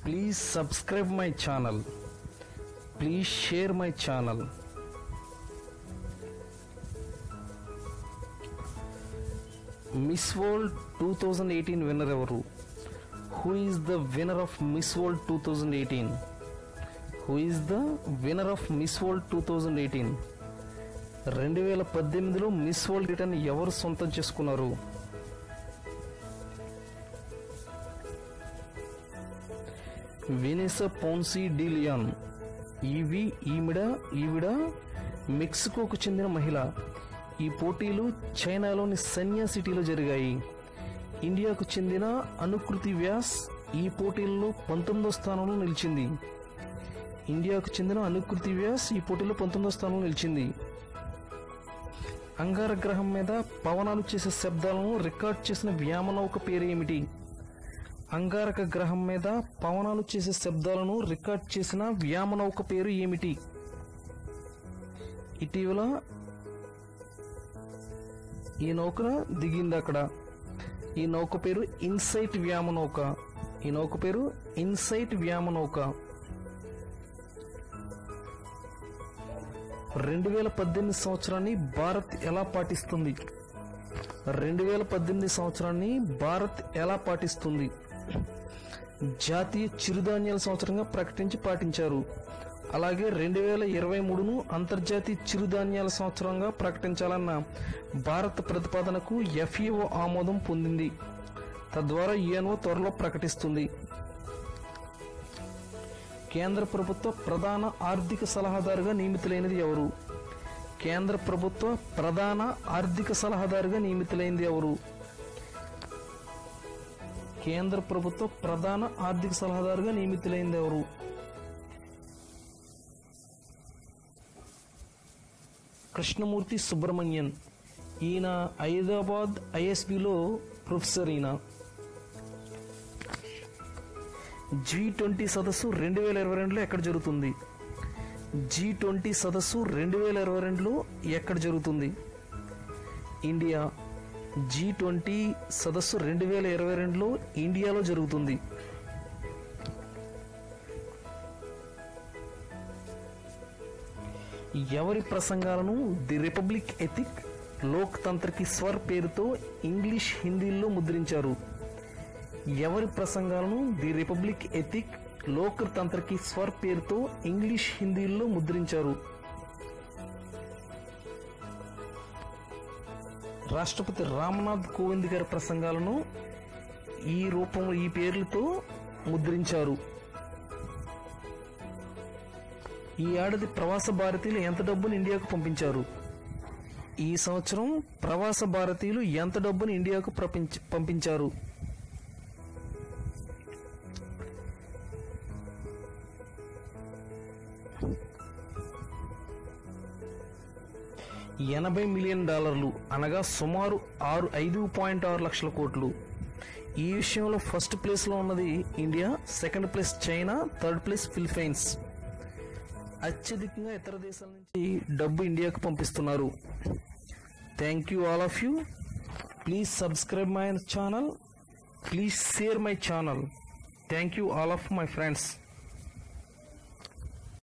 Please subscribe my channel. Please share my channel. Miss World two thousand eighteen winner ఎవరు who is the winner of Miss World two thousand eighteen who is the winner of Miss World two thousand eighteen రెండు వేల పద్దెనిమిదిలో miss world return ఎవరు సొంతం చేసుకున్నారు Vanessa పౌన్సీ డిలియాన్ ఈవి ఈమిడ ఈవిడ మెక్సికోకు చెందిన మహిళ ఈ పోటీలు చైనాలోని సన్యా సిటీలో జరిగాయి ఇండియాకు చెందిన అనుకృతి వ్యాస్ ఈ పోటీల్లో పంతొమ్మిదో స్థానంలో నిలిచింది ఇండియాకు చెందిన అనుకృతి వ్యాస్ ఈ పోటీలో పంతొమ్మిదో స్థానంలో నిలిచింది అంగారగ్రహం మీద పవనాలు చేసే శబ్దాలను రికార్డ్ చేసిన వ్యామనౌక పేరు ఏమిటి అంగారక గ్రహం మీద పవనాలు చేసే శబ్దాలను రికార్డ్ చేసిన వ్యామనౌక పేరు ఏమిటి ఇటీవల ఈ నౌక దిగింది అక్కడ ఈ నౌక పేరు ఇన్సైట్ వ్యామనౌక ఈ నౌక పేరు ఇన్సైట్ వ్యామనౌక రెండు వేల పద్దెనిమిది సంవత్సరాన్ని భారత్ ఎలా పాటిస్తుంది రెండు వేల పద్దెనిమిది సంవత్సరాన్ని భారత్ ఎలా పాటిస్తుంది జాతీయ చిరుధాన్యాల సంవత్సరంగా ప్రకటించి పాటించారు అలాగే రెండు వేల ఇరవై మూడును అంతర్జాతీయ చిరుధాన్యాల సంవత్సరంగా ప్రకటించాలన్న భారత ప్రతిపాదనకు ఎఫ్ఈఓ ఆమోదం పొందింది తద్వారా యుఎన్ఓ త్వరలో ప్రకటిస్తుంది కేంద్ర ప్రభుత్వ ప్రధాన ఆర్థిక సలహాదారుగా నియమితులైనది ఎవరు కేంద్ర ప్రభుత్వ ప్రధాన ఆర్థిక సలహాదారుగా నియమితులైనది ఎవరు కేంద్ర ప్రభుత్వ ప్రధాన ఆర్థిక సలహాదారుగా నియమితులైంది ఎవరు కృష్ణమూర్తి సుబ్రహ్మణ్యన్ ఈయన హైదరాబాద్ ఐఎస్బిలో ప్రొఫెసర్ ఈయన జీ ట్వంటీ సదస్సు రెండు వేల ఇరవై రెండులో ఎక్కడ జరుగుతుంది జీ ట్వంటీ సదస్సు రెండు వేల ఇరవై రెండులో ఎక్కడ జరుగుతుంది ఇండియా జీ ట్వంటీ సదస్సు రెండు వేల ఇరవై రెండులో ఇండియాలో జరుగుతుంది ఎవరి ప్రసంగాలను ది రిపబ్లిక్ ఎథిక్ లోక్ తంత్రకి స్వర్ పేరుతో ఇంగ్లీష్ హిందీలో ముద్రించారు ఎవరి ప్రసంగాలను ది రిపబ్లిక్ ఎథిక్ లోక్ తంత్రకి స్వర్ పేరుతో ఇంగ్లీష్ హిందీలో ముద్రించారు రాష్ట్రపతి రామ్నాథ్ కోవింద్ గారి ప్రసంగాలను ఈ రూపంలో ఈ పేర్లతో ముద్రించారు ఈ ఏడాది ప్రవాస భారతీయులు ఎంత డబ్బును ఇండియాకు పంపించారు ఈ సంవత్సరం ప్రవాస భారతీయులు ఎంత డబ్బును ఇండియాకు ప్రపించ- పంపించారు ఎనభై మిలియన్ డాలర్లు అనగా సుమారు ఆరు ఐదు పాయింట్ ఆరు లక్షల కోట్లు ఈ విషయంలో ఫస్ట్ ప్లేస్లో ఉన్నది India second place China third place Philippines అత్యధికంగా ఇతర దేశాల నుంచి డబ్బు ఇండియాకు పంపిస్తున్నారు thank you all of you please subscribe my channel please share my channel thank you all of my friends